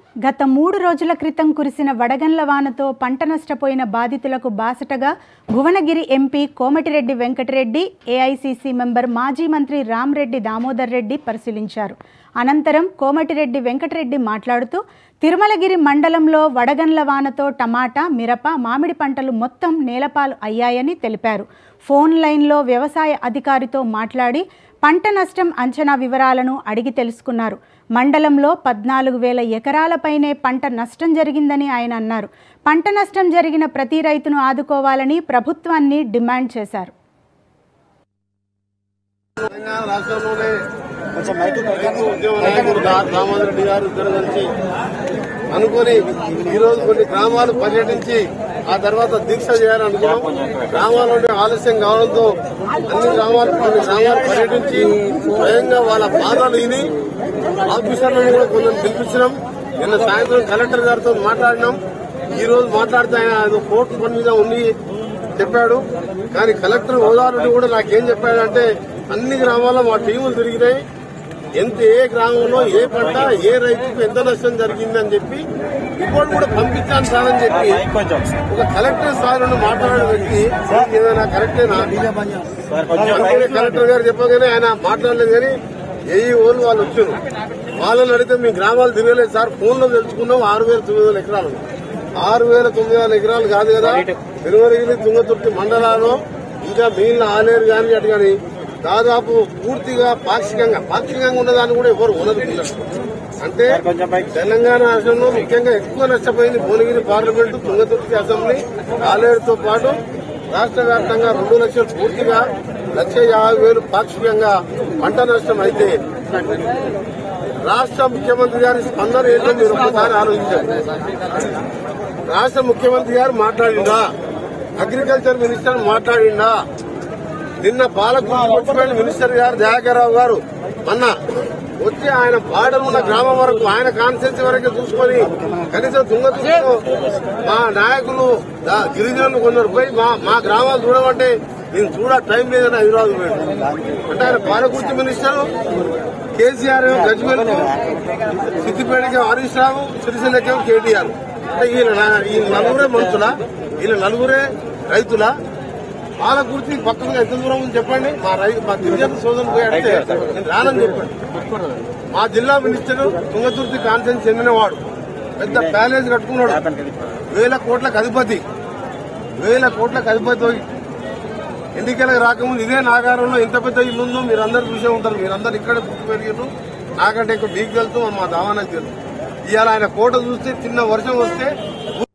గత మూడు రోజుల క్రితం కురిసిన వడగండ్ల వానతో పంట నష్టపోయిన బాధితులకు బాసటగా Bhuvanagiri MP Komatireddy Venkatreddy AICC member మాజీ మంత్రి రామ్రెడ్డి దామోదర్ రెడ్డి పరిశీలించారు అనంతరం కోమటిరెడ్డి వెంకటరెడ్డి మాట్లాడుతూ తిరుమలగిరి మండలంలో వడగండ్ల వానతో టమాటా మిరప మామిడి పంటలు మొత్తం నేలపాలు అయ్యాయని తెలిపారు ఫోన్ లైన్లో వ్యవసాయ అధికారితో మాట్లాడి పంట నష్టం అంచనా వివరాలను అడిగి తెలుసుకున్నారు మండలంలో పద్నాలుగు వేల ఎకరాలపైనే పంట నష్టం జరిగిందని ఆయన అన్నారు పంట నష్టం జరిగిన ప్రతి రైతును ఆదుకోవాలని ప్రభుత్వాన్ని డిమాండ్ చేశారు తెలంగాణ రాష్ట్రంలోనే రైతు ఉద్యమ నాయకుడు దా- దామోదర్ రెడ్డి గారు ఇద్దరు కలిసి అనుకుని ఈ రోజు కొన్ని గ్రామాలు పర్యటించి ఆ తర్వాత దీక్ష చేయాలని అనుకున్నాం గ్రామాల్లోనే ఆలస్యం కావడంతో అన్ని గ్రామాలు కొన్ని గ్రామాలు పర్యటించి స్వయంగా వాళ్ళ బాధలు విని ఆఫీసర్లను కూడా కొంచెం పిలిపించినాం నిన్న సాయంత్రం కలెక్టర్ గారితో మాట్లాడినాం ఈ రోజు మాట్లాడితే ఆయన ఏదో కోర్టు పని మీద ఉండి చెప్పాడు కానీ కలెక్టర్ హోదారుడు కూడా నాకేం చెప్పాడంటే అన్ని గ్రామాల్లో మా టీములు తిరిగినాయి ఎంత ఏ గ్రామంలో ఏ పంట ఏ రైతుకు ఎంత నష్టం జరిగిందని చెప్పి రిపోర్ట్ కూడా పంపించాను సార్ అని చెప్పి ఒక కలెక్టర్ స్థాయి నుండి మాట్లాడిన వ్యక్తి ఏదైనా కరెక్టేనా అనుకునే కలెక్టర్ గారు చెప్పగానే ఆయన మాట్లాడలేదు కానీ ఏ ఓళ్ళు వాళ్ళు వచ్చారు వాళ్ళని అడిగితే మీ గ్రామాలు తిరగలేదు సార్ ఫోన్ లో తెలుసుకున్నాం ఆరు వేల తొమ్మిది వేల ఎకరాలు ఆరు వేల తొమ్మిది వేల ఎకరాలు కాదు కదా తిరుమలగిరి తుంగతుర్తి మండలాల్లో ఇంకా మిగిలిన ఆలేరు కానీ అటు కానీ దాదాపు పూర్తిగా పాక్షికంగా పాక్షికంగా ఉన్నదాన్ని కూడా ఎవరు ఉన్నది పిల్లలు అంటే తెలంగాణ రాష్ట్రంలో ముఖ్యంగా ఎక్కువ నష్టపోయింది భువనగిరి పార్లమెంటు తుంగతుర్తి అసెంబ్లీ ఆలేరుతో పాటు రాష్ట్ర వ్యాప్తంగా రెండు లక్షలు పూర్తిగా లక్ష యాభై వేలు పాక్షికంగా పంట నష్టం అయితే రాష్ట్ర ముఖ్యమంత్రి గారి స్పందన ఏంటో మీరు ఒకసారి ఆలోచించండి రాష్ట్ర ముఖ్యమంత్రి గారు మాట్లాడిందా అగ్రికల్చర్ మినిస్టర్ మాట్లాడిందా నిన్న పాలకుల మినిస్టర్ గారు దయాకర్రావు గారు మొన్న వచ్చి ఆయన పాడలు ఉన్న గ్రామం వరకు ఆయన కాన్సెన్స్ వరకు చూసుకొని కనీసం తుంగతుర్తిలో మా నాయకులు దా- గిరిజనులు కొందరు పోయి మా మా గ్రామాలు చూడమంటే నేను చూడ టైం లేదని హైదరాబాద్ పోయాడు అంటే ఆయన పాలకుర్తి మినిస్టర్ కేసీఆర్ ఏమో గజ్వేల్ సిద్దిపేటకి హరీష్ రావు సిరిసిల్లకేమో కేటీఆర్ అంటే ఈయన నా- ఈ నలుగురే మనుషుల వీళ్ళ నలుగురే రైతుల పాలకుర్తి పక్కన ఎంత దూరం ఉంది చెప్పండి మా రైతు మా గిరిజన సోదరులు పోయి అడిగితే నేను రానని చెప్పండి మా జిల్లా మినిస్టర్ తుంగతుర్తి కాన్ఫరెన్స్ చెందినవాడు పెద్ద ప్యాలేజ్ కట్టుకున్నాడు వేల కోట్లకు అధిపతి వేల కోట్లకు అధిపతి ఎన్నికలకు రాకముందు ఇదే నాగారంలో ఎంత పెద్ద ఇల్లు ఉందో మీరు అందరు చూసే ఉంటారు మీరందరూ ఇక్కడే పుట్టి పెరిగారు నాకంటే ఎక్కువ మీకు తెలుసు మా దావానకు తెలుసు ఇవాళ ఆయన కోట చూస్తే చిన్న వర్షం వస్తే